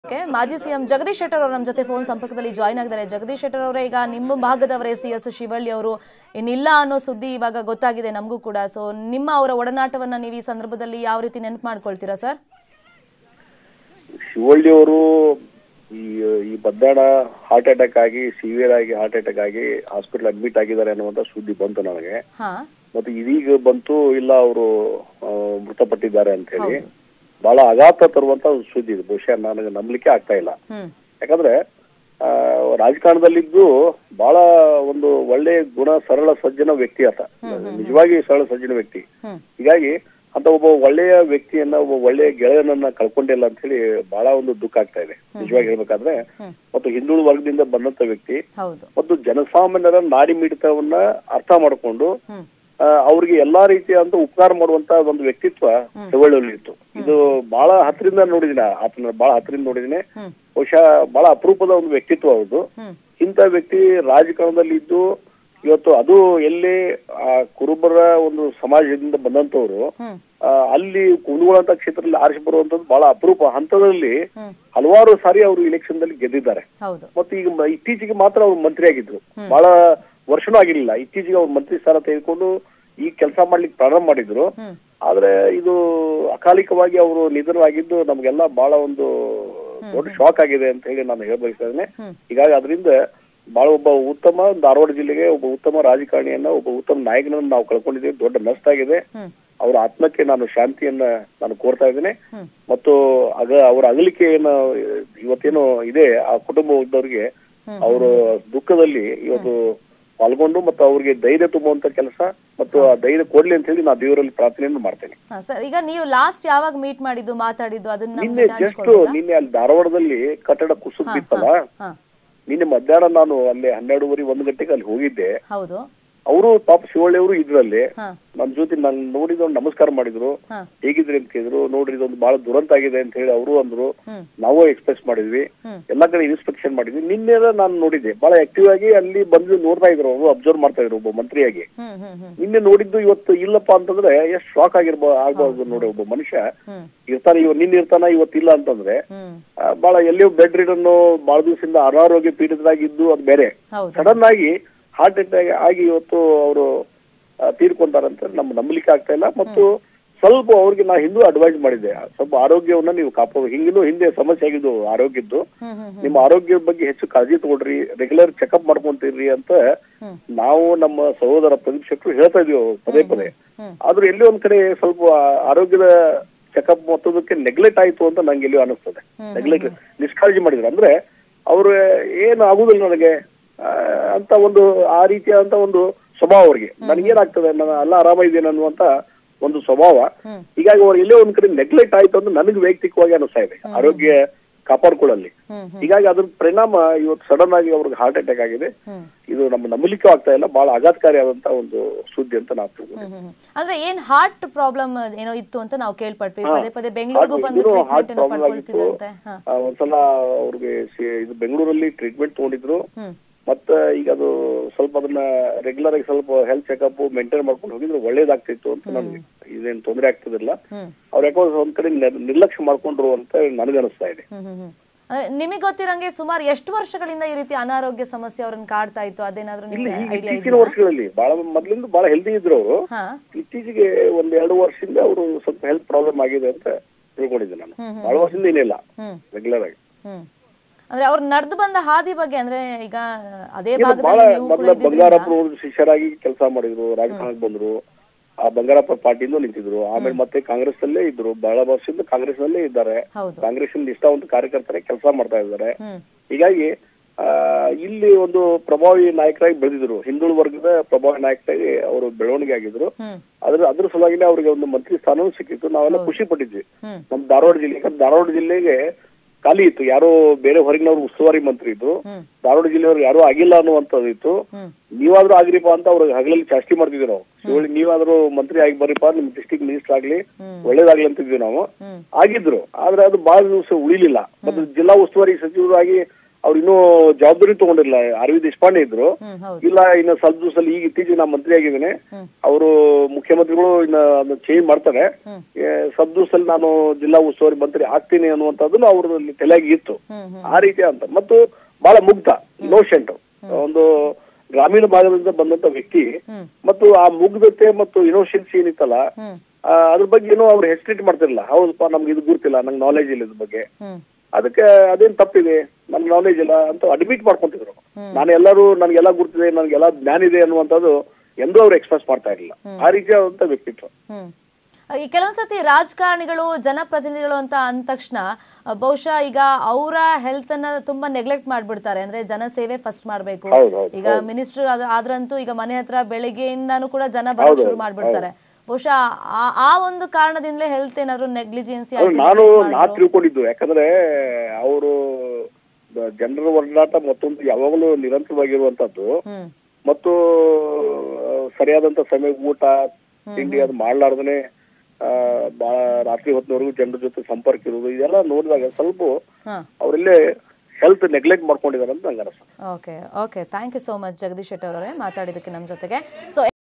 Okay, ಮಾಜಿ CM Jagadish Shettar ಅವರು ನಮ್ಮ ಜೊತೆ ಫೋನ್ ಸಂಪರ್ಕದಲ್ಲಿ ಜಾಯ್ನ್ ಆಗಿದ್ದಾರೆ ಜಗದೀಶ್ ಶೆಟ್ಟರ್ ಅವರೇ ಈಗ ನಿಮ್ಮ ಭಾಗದವರೇ ಸಿ ಎಸ್ ಶಿವಳ್ಳಿ ಅವರು ಇನ್ನಿಲ್ಲ ಅನ್ನೋ ಸುದ್ದಿ ಇವಾಗ ಗೊತ್ತಾಗಿದೆ ನಮಗೂ ಕೂಡ ಸೊ ನಿಮ್ಮ ಅವರ ಒಡನಾಟವನ್ನ ನೀವು ಈ ಸಂದರ್ಭದಲ್ಲಿ ಯಾವ ರೀತಿ ನೆನಪು ಮಾಡ್ಕೊಳ್ತೀರಾ ಸರ್ ಶಿವಳ್ಳಿ ಅವರು ಈ ಈ ಬದ್ದಾಡ ಹಾರ್ಟ್ ಅಟ್ಯಾಕ್ ಆಗಿ ಸಿವಿಯರ್ ಆಗಿ ಹಾರ್ಟ್ ಅಟ್ಯಾಕ್ ಆಗಿ ಹಾಸ್ಪಿಟಲ್ ಅಡ್ಮಿಟ್ ಆಗಿದ್ದಾರೆ ಅನ್ನುವಂತ ಸುದ್ದಿ ಬಂತು ನನಗೆ ಹಾ ಮತ್ತೆ ಇದೀಗ ಬಂತು ಇಲ್ಲ ಅವರು ಮೃತಪಟ್ಟಿದ್ದಾರೆ ಅಂತ ಹೇಳಿ ಬಹಳ ಆಘಾತ ತರುವಂತ ಒಂದು ಸುದ್ದಿ ಇದು ಬಹುಶಃ ನನಗೆ ನಂಬಲಿಕ್ಕೆ ಆಗ್ತಾ ಇಲ್ಲ ಹ್ಮ್ ಯಾಕಂದ್ರೆ ಆ, ರಾಜಕಾರಣದಲ್ಲಿದ್ದು ಬಹಳ ಒಂದು ಒಳ್ಳೆ ಗುಣ ಸರಳ ಸಜ್ಜನ ವ್ಯಕ್ತಿ ಆತ ನಿಜವಾಗಿ ಸರಳ ಸಜ್ಜನ ವ್ಯಕ್ತಿ ಹ್ಮ್ ಹೀಗಾಗಿ ಅಂತ ಒಬ್ಬ ಒಳ್ಳೆಯ ವ್ಯಕ್ತಿಯನ್ನ ಒಬ್ಬ ಒಳ್ಳೆಯ ಗೆಳೆಯನನ್ನ ಕಳ್ಕೊಂಡಿಲ್ಲ ಅಂತ ಹೇಳಿ ಬಹಳ ಒಂದು ದುಃಖ ಆಗ್ತಾ ಇದೆ ನಿಜವಾಗಿ ಹೇಳ್ಬೇಕಾದ್ರೆ ಹ್ಮ್. ಮತ್ತು ಹಿಂದುಳಿದ ವರ್ಗದಿಂದ ಬಂದಂತ ವ್ಯಕ್ತಿ ಹೌದು ಮತ್ತು ಜನಸಾಮಾನ್ಯರ ನಾಡಿ ಮಿಡಿತವನ್ನ ಅರ್ಥ ಮಾಡಿಕೊಂಡು ಹ್ಮ್ ಆ, ಅವ್ರಿಗೆ ಎಲ್ಲಾ ರೀತಿಯಾದಂತ ಉಪಕಾರ ಮಾಡುವಂತ ಒಂದು ವ್ಯಕ್ತಿತ್ವ ಶಿವಳ್ಳಿಯಲ್ಲಿ ಇತ್ತು ಇದು ಬಹಳ ಹತ್ತಿರದಿಂದ ನೋಡಿದಿನ ಆತನ ಬಹಳ ಹತ್ತಿರದಿಂದ ನೋಡಿದಿನಿ ಹ್ಮ್ ಬಹುಶಃ ಬಹಳ ಅಪರೂಪದ ಒಂದು ವ್ಯಕ್ತಿತ್ವ ಅವ್ರದ್ದು ಹ್ಮ್ ಇಂಥ ವ್ಯಕ್ತಿ ರಾಜಕಾರಣದಲ್ಲಿ ಇದ್ದು ಇವತ್ತು ಅದು ಎಲ್ಲಿ ಆ ಕುರುಬರ ಒಂದು ಸಮಾಜದಿಂದ ಬಂದಂತವ್ರು ಹ್ಮ್ ಆ, ಅಲ್ಲಿ ಕುಂದಗೋಳಂತ ಕ್ಷೇತ್ರದಲ್ಲಿ ಆರಿಸಿ ಬರುವಂತದ್ದು ಬಹಳ ಅಪರೂಪ ಹಂತದಲ್ಲಿ ಹ್ಮ್ ಹಲವಾರು ಸಾರಿ ಅವರು ಇಲೆಕ್ಷನ್ ದಲ್ಲಿ ಗೆದ್ದಿದ್ದಾರೆ ಹೌದು ಮತ್ತು ಈಗ ಮ- ಇತ್ತೀಚೆಗೆ ಮಾತ್ರ ಅವ್ರು ಮಂತ್ರಿ ಆಗಿದ್ರು ಬಹಳ ವರ್ಷನೂ ಆಗಿರ್ಲಿಲ್ಲ ಇತ್ತೀಚೆಗೆ ಅವ್ರು ಮಂತ್ರಿ ಸ್ಥಾನ ತೆಗೆದುಕೊಂಡು ಈ ಕೆಲಸ ಮಾಡ್ಲಿಕ್ಕೆ ಪ್ರಾರಂಭ ಮಾಡಿದ್ರು ಹ್ಮ್ ಆದ್ರೆ ಇದು ಅಕಾಲಿಕವಾಗಿ ಅವರು ನಿಧನರಾಗಿದ್ದು ನಮ್ಗೆಲ್ಲ ಬಹಳ ಒಂದು ದೊಡ್ಡ ಶಾಕ್ ಆಗಿದೆ ಅಂತ ಹೇಳಿ ನಾನು ಹೇಳ್ಬಯಸ್ತಾ ಇದ್ದೇನೆ ಹ್ಮ್. ಹೀಗಾಗಿ ಅದರಿಂದ ಬಹಳ ಒಬ್ಬ ಉತ್ತಮ ಧಾರವಾಡ ಜಿಲ್ಲೆಗೆ ಒಬ್ಬ ಉತ್ತಮ ರಾಜಕಾರಣಿಯನ್ನ ಒಬ್ಬ ಉತ್ತಮ ನಾಯಕನನ್ನ ನಾವು ಕಳ್ಕೊಂಡಿದ್ದೀವಿ ದೊಡ್ಡ ನಷ್ಟ ಆಗಿದೆ ಹ್ಮ್ ಅವರ ಆತ್ಮಕ್ಕೆ ನಾನು ಶಾಂತಿಯನ್ನ ನಾನು ಕೋರ್ತಾ ಇದ್ದೇನೆ ಹ್ಮ್ ಮತ್ತು ಅಗ ಅವರ ಅಗಲಿಕೆ ಏನು ಇವತ್ತೇನು ಇದೆ ಆ ಕುಟುಂಬದವರಿಗೆ ಅವರು ದುಃಖದಲ್ಲಿ ಇವತ್ತು ಪಾಲ್ಗೊಂಡು ಮತ್ತು ಅವ್ರಿಗೆ ಧೈರ್ಯ ತುಂಬುವಂತ ಕೆಲಸ ಮತ್ತು ಆ ಧೈರ್ಯ ಕೊಡ್ಲಿ ಅಂತ ಹೇಳಿ ನಾನು ದೇವರಲ್ಲಿ ಪ್ರಾರ್ಥನೆಯನ್ನು ಮಾಡ್ತೇನೆ ಹಾ ಸರ್ ಈಗ ನೀವು ಲಾಸ್ಟ್ ಯಾವಾಗ ಮೀಟ್ ಮಾಡಿದ್ದು ಮಾತಾಡಿದ್ದು ಅದನ್ನ ನಮ್ಮ ನಿನ್ನೆ ಜೊತೆ ಜಸ್ಟ್ ಹಂಚ್ಕೊಳ್ಬೋದಾ ನಿನ್ನೆ ಅಲ್ಲಿ ಧಾರವಾಡದಲ್ಲಿ ಕಟ್ಟಡ ಕುಸಿದು ಬಿತ್ತಲ್ಲ ಹಾ ನಿನ್ನೆ ಮಧ್ಯಾಹ್ನ ನಾನು ಅಲ್ಲಿ ಹನ್ನೆರಡುವರೆ ಒಂದು ಗಂಟೆಗೆ ಅಲ್ಲಿ ಹೋಗಿದ್ದೆ ಹೌದು ಅವರು ಪಾಪ ಶಿವಳ್ಳಿ ಅವರು ಇದ್ರಲ್ಲಿ ಹಾ ನನ್ನ ಜೊತೆ ನಾನು ನೋಡಿದ್ರು ನಮಸ್ಕಾರ ಮಾಡಿದ್ರು ಹಾ ಹೇಗಿದ್ರಿ ಅಂತ ಕೇಳಿದ್ರು ನೋಡ್ರಿ ಇದೊಂದು ಬಹಳ ದುರಂತ ಆಗಿದೆ ಅಂತ ಹೇಳಿ ಅವರು ಅಂದ್ರು ಹ್ಮ್ ನಾವು ಎಕ್ಸ್ಪ್ರೆಸ್ ಮಾಡಿದ್ವಿ ಹ್ಮ್ ಎಲ್ಲಾ ಕಡೆ ಇನ್ಸ್ಪೆಕ್ಷನ್ ಮಾಡಿದ್ವಿ ನಿನ್ನೆ ನಾನು ನೋಡಿದ್ದೆ ಬಹಳ ಆಕ್ಟಿವ್ ಆಗಿ ಅಲ್ಲಿ ಬಂದು ನೋಡ್ತಾ ಇದ್ರು ಅವರು ಅಬ್ಸರ್ವ್ ಮಾಡ್ತಾ ಇದ್ರು ಒಬ್ಬ ಮಂತ್ರಿಯಾಗಿ ಹ್ಮ್ ಹ್ಮ್ ಹ್ಮ್ ನಿನ್ನೆ ನೋಡಿದ್ದು ಇವತ್ತು ಇಲ್ಲಪ್ಪ ಅಂತಂದ್ರೆ ಎಷ್ಟು ಶಾಕ್ ಆಗಿರ್ಬೋ ಆಗ್ಬಾರ್ದು ನೋಡಿ ಒಬ್ಬ ಮನುಷ್ಯ ಹ್ಮ್ ಇರ್ತಾನೆ ಇವ್ ನಿನ್ನ ಇರ್ತಾನ ಇವತ್ತಿಲ್ಲ ಅಂತಂದ್ರೆ ಹ್ಮ್ ಆ, ಬಹಳ ಎಲ್ಲಿಯೋ ಬೆಡ್ ರಿಡನ್ನು ಬಹಳ ದಿವಸದಿಂದ ಅನಾರೋಗ್ಯ ಪೀಡಿತರಾಗಿದ್ದು ಅದು ಬೇರೆ ಹೌದು ಸಡನ್ ಆಗಿ ಹಾರ್ಟ್ ಅಟ್ಯಾಕ್ ಆಗಿ ಇವತ್ತು ಅವರು ತೀರ್ಕೊಂತಾರಂತ ನಮ್ಗೆ ನಂಬಲಿಕ್ಕೆ ಆಗ್ತಾ ಇಲ್ಲ ಮತ್ತು ಸ್ವಲ್ಪ ಅವ್ರಿಗೆ ನಾ ಹಿಂದೂ ಅಡ್ವೈಸ್ ಮಾಡಿದ್ದೆ ಸ್ವಲ್ಪ ಆರೋಗ್ಯವನ್ನ ನೀವು ಕಾಪಾಡ ಹಿಂಗಿನೂ ಹಿಂದೆ ಸಮಸ್ಯೆ ಆಗಿದ್ದು ಆರೋಗ್ಯದ್ದು ಹ್ಮ್ ಹ್ಮ್ ನಿಮ್ಮ ಆರೋಗ್ಯದ ಬಗ್ಗೆ ಹೆಚ್ಚು ಕಾಳಜಿ ತಗೊಳ್ರಿ ರೆಗ್ಯುಲರ್ ಚೆಕಪ್ ಮಾಡ್ಕೊಂತೀರ್ರಿ ಅಂತ ಹ್ಮ್ ನಾವು ನಮ್ಮ ಸಹೋದರ ಪ್ರದೀಪ್ ಶೆಟ್ಟರು ಹೇಳ್ತಾ ಇದೀವಿ ಪದೇ ಪದೇ ಹ್ಮ್ ಆದ್ರೂ ಎಲ್ಲೋ ಒಂದ್ ಕಡೆ ಸ್ವಲ್ಪ ಆರೋಗ್ಯದ ಚೆಕಪ್ ಮತ್ತದಕ್ಕೆ ನೆಗ್ಲೆಕ್ಟ್ ಆಯ್ತು ಅಂತ ನಂಗೆ ಎಲ್ಲಿಯೋ ಅನಿಸ್ತದೆ ಹ್ಮ್. ನೆಗ್ಲೆಕ್ಟ್ ನಿಷ್ಕಾಳಜಿ ಮಾಡಿದ್ರು ಅಂದ್ರೆ ಅವ್ರು ಏನು ಆಗುದಿಲ್ಲ ನನಗೆ ಆ, ಅಂತ ಒಂದು ಆ ರೀತಿಯಾದಂತ ಒಂದು ಸ್ವಭಾವ ಅವ್ರಿಗೆ ನನಗೇನಾಗ್ತದೆ ನಾನು ಎಲ್ಲ ಆರಾಮ ಇದ್ದೇನೆ ಅನ್ನುವಂತ ಒಂದು ಸ್ವಭಾವ ಹ್ಮ್ ಹೀಗಾಗಿ ಅವ್ರು ಎಲ್ಲೋ ಒಂದ್ ಕಡೆ ನೆಗ್ಲೆಕ್ಟ್ ಆಯ್ತು ಅಂತ ನನಗೆ ವೈಯಕ್ತಿಕವಾಗಿ ಅನಿಸ್ತಾ ಇದೆ ಆರೋಗ್ಯ ಕಾಪಾಡ್ಕೊಳ್ಳಲ್ಲಿ ಹ್ಮ್ ಹ್ಮ್ ಹೀಗಾಗಿ ಅದ್ರ ಪರಿಣಾಮ ಇವತ್ತು ಸಡನ್ ಆಗಿ ಅವ್ರಿಗೆ ಹಾರ್ಟ್ ಅಟ್ಯಾಕ್ ಆಗಿದೆ ಹ್ಮ್ ಇದು ನಮ್ಮ ನಂಬಲಿಕ್ಕೂ ಆಗ್ತಾ ಇಲ್ಲ ಬಹಳ ಆಘಾತಕಾರಿಯಾದಂತ ಒಂದು ಸುದ್ದಿ ಅಂತ ನಾವು ತಿಳ್ಕೊಂಡ್ವಿ. ಹ್ಮ್ ಹ್ಮ್ ಹ್ಮ್. ಅಂದ್ರೆ ಏನ್ ಹಾರ್ಟ್ ಪ್ರಾಬ್ಲಮ್ ಏನೋ ಇತ್ತು ಅಂತ ನಾವು ಕೇಳ್ಪಟ್ವಿ ಹಾ. ಪದೇ ಪದೇ ಬೆಂಗಳೂರಿಗೂ Heart- ಬಂದು ಇದು ಟ್ರೀಟ್ಮೆಂಟ್ heart ಏನೋ problem ಪಡ್ಕೊಳ್ತಿದ್ರಂತೆ ಹಾ ಆ, ಒಂದ್ಸಲ ಅವ್ರಿಗೆ ಸಿ- ಇದು ಬೆಂಗಳೂರಲ್ಲಿ ಟ್ರೀಟ್ಮೆಂಟ್ ತಗೊಂಡಿದ್ರು ಹ್ಮ್ ಮತ್ತೆ ಈಗ ಅದು ಸ್ವಲ್ಪ ಅದನ್ನ ರೆಗ್ಯುಲರ್ ಆಗಿ ಸ್ವಲ್ಪ ಹೆಲ್ತ್ ಚೆಕಪ್ ಮೇಂಟೈನ್ ಮಾಡ್ಕೊಂಡು ಹೋಗಿದ್ರೆ ಒಳ್ಳೇದಾಗ್ತಿತ್ತು ಅಂತ ನನ್ಗೆ ಇದೇನ್ ತೊಂದರೆ ಆಗ್ತಿದಿಲ್ಲ ಹ್ಮ್ ಅವ್ರ ಯಾಕೋ ಒಂದ್ ಕಡೆ ನಿರ್- ನಿರ್ಲಕ್ಷ್ಯ ಮಾಡ್ಕೊಂಡ್ರು ಅಂತ ನನಗನ್ನಿಸ್ತಾ ಇದೆ ಹ್ಮ್ ಹ್ಮ್ ಹ್ಮ್ ಅಂದ್ರೆ ನಿಮಗೆ ಗೊತ್ತಿರಂಗೆ ಸುಮಾರು ಎಷ್ಟು ವರ್ಷಗಳಿಂದ ಈ ರೀತಿ ಅನಾರೋಗ್ಯ ಸಮಸ್ಯೆ ಅವ್ರನ್ನ ಕಾಡ್ತಾ ಇತ್ತು ಅದೇನಾದ್ರೂ ಇಲ್ಲಿ ನಿಮ್ಗೆ ಈಗ ಐಡಿಯಾ ಇತ್ತೀಚಿನ ಇದೆಯಾ ವರ್ಷಗಳಲ್ಲಿ ಬಹಳ ಮೊದ್ಲಿಂದ ಬಹಳ ಹೆಲ್ದಿ ಇದ್ರು ಅವರು ಹಾ ಇತ್ತೀಚೆಗೆ ಒಂದ್ ಎರಡು ವರ್ಷದಿಂದ ಅವರು ಸ್ವಲ್ಪ ಹೆಲ್ತ್ ಪ್ರಾಬ್ಲಮ್ ಆಗಿದೆ ಅಂತ ತಿಳ್ಕೊಂಡಿದ್ದೆ ನಾನು ಹ್ಮ್, ಹ್ಮ್. ಬಹಳ ವರ್ಷದಿಂದ ಏನಿಲ್ಲ ಹ್ಮ್ ರೆಗ್ಯುಲರ್ ಆಗಿ ಹ್ಮ್ ಅಂದ್ರೆ ಅವ್ರು ನಡೆದು ಬಂದ ಹಾದಿ ಬಗ್ಗೆ ಅಂದ್ರೆ ಈಗ ಅದೇ ಏನು ಬಹಳ ಭಾಗದಲ್ಲಿ ನೀವು ಕೂಡ ಮೊದಲ ಇದ್ದಿದ್ರಿಂದ ಬಂಗಾರಪ್ಪನ ಶಿಷ್ಯರಾಗಿ ಕೆಲಸ ಮಾಡಿದ್ರು ರಾಜಕಾರಣಕ್ಕೆ ಬಂದ್ರು ಆ ಬಂಗಾರಪ್ಪ ಪಾರ್ಟಿಯಿಂದ ನಿಂತಿದ್ರು ಆಮೇಲೆ ಮತ್ತೆ ಕಾಂಗ್ರೆಸ್ ನಲ್ಲೇ ಇದ್ರು ಬಹಳ ವರ್ಷದಿಂದ ಕಾಂಗ್ರೆಸ್ ನಲ್ಲೇ ಇದ್ದಾರೆ ಹೌದು ಕಾಂಗ್ರೆಸ್ ನಿಷ್ಠಾವಂತ ಕಾರ್ಯಕರ್ತರೇ ಕೆಲಸ ಮಾಡ್ತಾ ಇದ್ದಾರೆ ಹ್ಮ್ ಹೀಗಾಗಿ ಆ, ಇಲ್ಲಿ ಒಂದು ಪ್ರಭಾವಿ ನಾಯಕರಾಗಿ ಬೆಳೆದಿದ್ರು ಹಿಂದುಳಿದ ವರ್ಗದ ಪ್ರಭಾವಿ ನಾಯಕರಾಗಿ ಅವರು ಬೆಳವಣಿಗೆ ಆಗಿದ್ರು ಹ್ಮ್ ಅದ್ರ ಅದ್ರ ಸಲುವಾಗಿನೇ ಅವರಿಗೆ ಒಂದು ಮಂತ್ರಿ ಸ್ಥಾನವೂ ಸಿಕ್ಕಿತ್ತು ನಾವೆಲ್ಲ ಖುಷಿ ಪಟ್ಟಿದ್ವಿ ಹ್ಮ್ ನಮ್ ಧಾರವಾಡ ಜಿಲ್ಲೆ ಯಾಕಂದ್ರೆ ಧಾರವಾಡ ಜಿಲ್ಲೆಗೆ ಖಾಲಿ ಇತ್ತು ಯಾರೋ ಬೇರೆ ಹೊರಗಿನವ್ರು ಉಸ್ತುವಾರಿ ಮಂತ್ರಿ ಇದ್ರು ಹ್ಮ್ ಧಾರವಾಡ ಜಿಲ್ಲೆಯವ್ರು ಯಾರು ಆಗಿಲ್ಲ ಅನ್ನುವಂಥದ್ದು ಇತ್ತು ಹ್ಮ್ ನೀವಾದ್ರೂ ಆಗ್ರಿಪ್ಪ ಅಂತ ಅವ್ರಿಗೆ ಹಗಲಲ್ಲಿ ಚಾಸ್ತಿ ಮಾಡ್ತಿದ್ವಿ ನಾವು ಶಿವಳ್ಳಿ ನೀವಾದ್ರೂ ಮಂತ್ರಿ ಆಗಿ ಬರ್ರಿಪ್ಪ ನಿಮ್ ಡಿಸ್ಟಿಕ್ ಮಿನಿಸ್ಟರ್ ಆಗ್ಲಿ ಹ್ಮ್ ಒಳ್ಳೇದಾಗ್ಲಿ ಅಂತಿದ್ವಿ ನಾವು ಹ್ಮ್ ಆಗಿದ್ರು ಆದ್ರೆ ಅದು ಬಹಳ ದಿವಸ ಉಳಿಲಿಲ್ಲ ಮತ್ತೆ ಜಿಲ್ಲಾ ಉಸ್ತುವಾರಿ ಸಚಿವರಾಗಿ ಅವ್ರು ಇನ್ನೂ ಜವಾಬ್ದಾರಿ ತಗೊಂಡಿಲ್ಲ ಆರ್ ವಿ ದೇಶಪಾಂಡೆ ಇದ್ರು ಹ್ಮ್ ಹೌದು ಇಲ್ಲ ಇನ್ನು ಸ್ವಲ್ಪ ದಿವಸದಲ್ಲಿ ಈಗ ಇತ್ತೀಚೆಗೆ ನಾ ಮಂತ್ರಿ ಆಗಿದ್ದೇನೆ ಹ್ಮ್. ಅವರು ಮುಖ್ಯಮಂತ್ರಿಗಳು ಇನ್ನ ಅದನ್ನ ಚೇಂಜ್ ಮಾಡ್ತಾರೆ ಹ್ಮ್. ಏ, ಸ್ವಲ್ಪ ದಿವಸದಲ್ಲಿ ನಾನು ಜಿಲ್ಲಾ ಉಸ್ತುವಾರಿ ಮಂತ್ರಿ ಆಗ್ತೀನಿ ಅನ್ನುವಂಥದ್ದು ಅವ್ರಲ್ಲಿ ತಲೆಯಾಗಿ ಇತ್ತು ಹ್ಮ್ ಹ್ಮ್ ಆ ರೀತಿ ಅಂತ ಮತ್ತು ಬಹಳ ಮುಗ್ಧ ಇನೋಸೆಂಟ್ ಒಂದು ಗ್ರಾಮೀಣ ಭಾಗದಿಂದ ಬಂದಂತ ವ್ಯಕ್ತಿ ಹ್ಮ್ ಮತ್ತು ಆ ಮುಗ್ಧತೆ ಮತ್ತು ಇನೋಸೆನ್ಸಿ ಏನಿತ್ತಲ್ಲ ಹ್ಮ್ ಆ, ಅದ್ರ ಬಗ್ಗೆ ಏನೋ ಅವ್ರು ಹೆಸಿಟೇಟ್ ಮಾಡ್ತಿರಲಿಲ್ಲ ಹೌದಪ್ಪ ನಮ್ಗೆ ಇದು ಗುರ್ತಿಲ್ಲ ನಂಗೆ ನಾಲೆಜ್ ಇಲ್ಲ ಇದ್ರ ಬಗ್ಗೆ ಹ್ಮ್ ಅದಕ್ಕೆ ಅದೇನ್ ತಪ್ಪಿದೆ ನನ್ಗೆ ನಾಲೆಜ್ ಇಲ್ಲ ಅಂತ ಅಡ್ಮಿಟ್ ಮಾಡ್ಕೊಂತಿದ್ರು ನಾನು ಎಲ್ಲರೂ ನನ್ಗೆಲ್ಲ ಗುರ್ತಿದೆ ನನ್ಗೆಲ್ಲ ಜ್ಞಾನ ಇದೆ ಅನ್ನುವಂಥದ್ದು ಎಂದೂ ಅವ್ರು ಎಕ್ಸ್ಪ್ರೆಸ್ ಮಾಡ್ತಾ ಇರಲಿಲ್ಲ ಆ ರೀತಿಯಾದಂತ ವ್ಯಕ್ತಿತ್ವ ಹ್ಮ್ ಈ ಕೆಲವೊಂದ್ಸತಿ ರಾಜಕಾರಣಿಗಳು ಜನಪ್ರತಿನಿಧಿಗಳು ಅಂತ ಅಂದ ತಕ್ಷಣ ಅಹ್, ಬಹುಶಃ ಈಗ ಅವರ ಹೆಲ್ತ್ ಅನ್ನ ತುಂಬಾ ನೆಗ್ಲೆಕ್ಟ್ ಮಾಡ್ಬಿಡ್ತಾರೆ ಅಂದ್ರೆ ಜನ ಸೇವೆ ಫಸ್ಟ್ ಮಾಡ್ಬೇಕು ಹೌದು ಹೌದು ಈಗ ಮಿನಿಸ್ಟರ್ ಆದ್ರಂತೂ ಈಗ ಮನೆ ಹತ್ರ ಬೆಳಿಗ್ಗೆಯಿಂದಾನು ಕೂಡ ಜನ ಬರೋಕ್ ಶುರು ಮಾಡ್ಬಿಡ್ತಾರೆ ಬಹುಶಃ ಆ- ಆ ಒಂದು ಕಾರಣದಿಂದಲೇ ಹೆಲ್ತ್ ಏನಾದ್ರು ನೆಗ್ಲಿಜೆನ್ಸಿ ಅದು ಆಯ್ತು ನಾನು neglect ನಾ ಮಾಡಿದ್ರು. ತಿಳ್ಕೊಂಡಿದ್ದು ಯಾಕಂದ್ರೆ ಅವರು ಜನರ ಒಡನಾಟ ಮತ್ತೊಂದು ಯಾವಾಗಲೂ ನಿರಂತರವಾಗಿರುವಂತದ್ದು ಹ್ಮ್ ಮತ್ತು ಆ, ಸರಿಯಾದಂತ ಸಮಯ ಊಟ ತಿಂಡಿ ಅದು ಮಾಡ್ಲಾರ್ದನೆ ಆ, ಬಹಳ ರಾತ್ರಿ ಹೊತ್ತಿನವರೆಗೂ ಜನರ ಜೊತೆ ಸಂಪರ್ಕ ಇರುವುದು ಇದೆಲ್ಲ ನೋಡಿದಾಗ ಸ್ವಲ್ಪ ಹಾ ಅವರಲ್ಲೇ ಹೆಲ್ತ್ ನೆಗ್ಲೆಕ್ಟ್ ಮಾಡ್ಕೊಂಡಿದ್ದಾರೆ ಅಂತ ನಂಗೆ ಅನಿಸ್ತದೆ okay okay thank you so much Jagadish Shetty ಅವರೇ ಮಾತಾಡಿದ್ದಕ್ಕೆ ನಮ್ಮ ಜೊತೆಗೆ ಸೊ